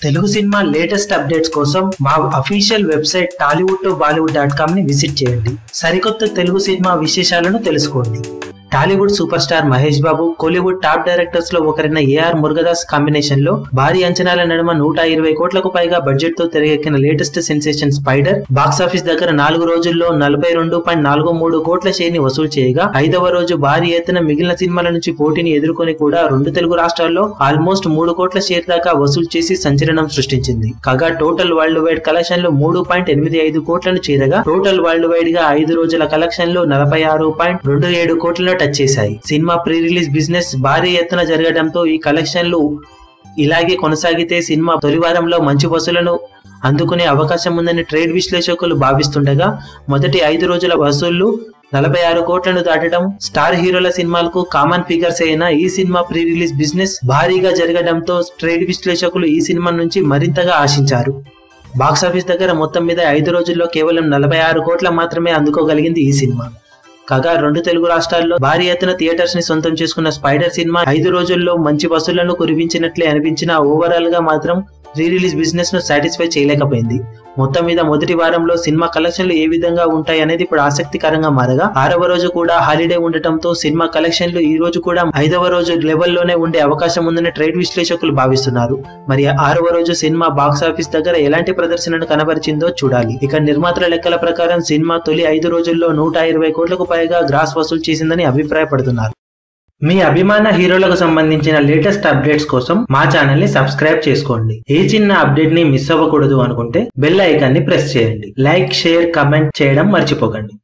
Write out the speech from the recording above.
Telugu cinema latest updates కోసం మా official website Tollywood to Bollywood dot com ని visit చేయండి సరికొత్త తెలుగు సినిమా విశేషాలను తెలుసుకోండి Tollywood super star Mahesh Babu Kollywood top directors లో ఒకరైన ఏఆర్ మురుగదాస్ కాంబినేషన్ లో భారీ అంచనాల నడుమ నూట ఇరవై కోట్లకు పైగా బడ్జెట్ తో తెరకెక్కిన లేటెస్ట్ సెన్సేషన్ స్పైడర్ బాక్సాఫీస్ దగ్గర నాలుగు రోజుల్లో నలభై రెండు పాయింట్ నాలుగు మూడు కోట్ల షేర్ ని వసూలు చేయగా ఐదవ రోజు భారీ ఎత్తున మిగిలిన సినిమాల నుంచి పోటీని ఎదుర్కొని కూడా రెండు తెలుగు రాష్ట్రాల్లో ఆల్మోస్ట్ మూడు కోట్ల షేర్ దాకా వసూలు చేసి సంచలనం సృష్టించింది కాగా టోటల్ వరల్డ్ వైడ్ కలెక్షన్ లో మూడు పాయింట్ ఎనిమిది ఐదు కోట్లను చేరగా టోటల్ వరల్డ్ వైడ్ గా ఐదు రోజుల కలెక్షన్ లో నలభై ఆరు పాయింట్ రెండు ఏడు కోట్లను టచ్ చేశాయి సినిమా ప్రీ రిలీజ్ బిజినెస్ భారీ ఎత్తున జరగడంతో ఈ కలెక్షన్లు ఇలాగే కొనసాగితే సినిమా తొలి వారంలో మంచి వసూలను అందుకునే అవకాశం ఉందని ట్రేడ్ విశ్లేషకులు భావిస్తుండగా మొదటి ఐదు రోజుల వసూళ్లు నలభై ఆరు కోట్లను దాటడం స్టార్ హీరోల సినిమాలకు కామన్ ఫిగర్స్ అయిన ఈ సినిమా ప్రీ రిలీజ్ బిజినెస్ భారీగా జరగడంతో ట్రేడ్ విశ్లేషకులు ఈ సినిమా నుంచి మరింతగా ఆశించారు బాక్సాఫీస్ దగ్గర మొత్తం మీద ఐదు రోజుల్లో కేవలం నలభై ఆరు కోట్ల మాత్రమే అందుకోగలిగింది ఈ సినిమా కాగా రెండు తెలుగు రాష్ట్రాల్లో భారీ ఎత్తున థియేటర్స్ ని సొంతం చేసుకున్న స్పైడర్ సినిమా ఐదు రోజుల్లో మంచి వసూళ్లను కురిపించినట్లే అనిపించిన ఓవరాల్ గా మాత్రం రీ రిలీజ్ బిజినెస్ ను సాటిస్ఫై చేయలేకపోయింది మొత్తం మీద మొదటి వారంలో సినిమా కలెక్షన్లు ఏ విధంగా ఉంటాయి అనేది ఇప్పుడు ఆసక్తికరంగా మారగా ఆరవ రోజు కూడా హాలిడే ఉండటంతో సినిమా కలెక్షన్లు ఈ రోజు కూడా ఐదవ రోజు లెవెల్లోనే ఉండే అవకాశం ఉందని ట్రేడ్ విశ్లేషకులు భావిస్తున్నారు మరి ఆరవ రోజు సినిమా బాక్స్ ఆఫీస్ దగ్గర ఎలాంటి ప్రదర్శనను కనబరిచిందో చూడాలి ఇక నిర్మాతల లెక్కల ప్రకారం సినిమా తొలి ఐదు రోజుల్లో నూట ఇరవై కోట్లకు పైగా గ్రాస్ వసూలు చేసిందని అభిప్రాయపడుతున్నారు మీ అభిమాన హీరోలకు సంబంధించిన లేటెస్ట్ అప్డేట్స్ కోసం మా ఛానల్ ని సబ్స్క్రైబ్ చేసుకోండి ఏ చిన్న అప్డేట్ ని మిస్ అవ్వకూడదు అనుకుంటే బెల్ ఐకాన్ ని ప్రెస్ చేయండి లైక్ షేర్ కమెంట్ చేయడం మర్చిపోకండి